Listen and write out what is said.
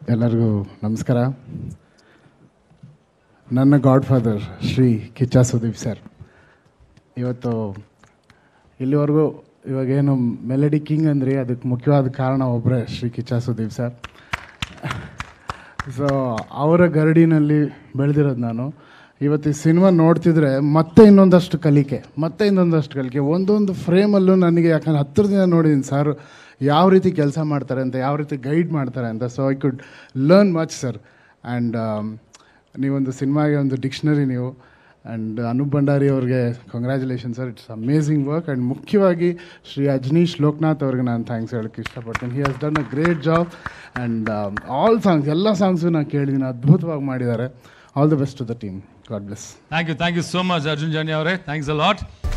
ಎಲ್ಲರಿಗೂ ನಮಸ್ಕಾರ ನನ್ನ god father Shri Kichcha Sudeep sir ಇವತ್ತು ಇಲ್ಲಿವರೆಗೂ ಇವಾಗೇನು ಮೆಲಡಿ ಕಿಂಗ್ ಅಂದ್ರಿ ಅದಕ್ಕೆ ಮುಖ್ಯವಾದ ಕಾರಣ ಒಬ್ಬರೇ ಶ್ರೀ ಕಿಚ್ಚ ಸುದೀಪ್ ಸರ್ ಸೊ ಅವರ ಗರಡಿನಲ್ಲಿ ಬೆಳೆದಿರೋದು ನಾನು ಇವತ್ತು ಈ ಸಿನಿಮಾ ನೋಡ್ತಿದ್ರೆ ಮತ್ತೆ ಇನ್ನೊಂದಷ್ಟು ಕಲಿಕೆ ಮತ್ತೆ ಇನ್ನೊಂದಷ್ಟು ಕಲಿಕೆ ಒಂದೊಂದು ಫ್ರೇಮಲ್ಲೂ ನನಗೆ ಯಾಕಂದ್ರೆ ಹತ್ತಿರದಿಂದ ನೋಡಿದ್ದೀನಿ ಸರ್ ಯಾವ ರೀತಿ ಕೆಲಸ ಮಾಡ್ತಾರೆ ಅಂತ ಯಾವ ರೀತಿ ಗೈಡ್ ಮಾಡ್ತಾರೆ ಅಂತ so I could learn much sir and ನೀವೊಂದು ಸಿನಿಮಾಗೆ ಒಂದು ಡಿಕ್ಷನರಿ ನೀವು ಆ್ಯಂಡ್ ಅನೂಪ್ ಭಂಡಾರಿ ಅವ್ರಿಗೆ congratulation sir it's amazing work and ಮುಖ್ಯವಾಗಿ ಶ್ರೀ ಅಜ್ನೀಶ್ ಲೋಕನಾಥ್ ಅವ್ರಿಗೆ ನಾನು ಥ್ಯಾಂಕ್ಸ್ ಹೇಳೋಕ್ಕೆ ಇಷ್ಟಪಡ್ತೀನಿ he has done a great job and all songs ಎಲ್ಲ ಸಾಂಗ್ಸು ನಾನು ಕೇಳಿದ್ದೀನಿ ಅದ್ಭುತವಾಗಿ ಮಾಡಿದ್ದಾರೆ all the best to the team god bless thank you thank you so much Arjun Janya ಅವರೇ ಥ್ಯಾಂಕ್ಸ್ ಅ ಲಾಟ್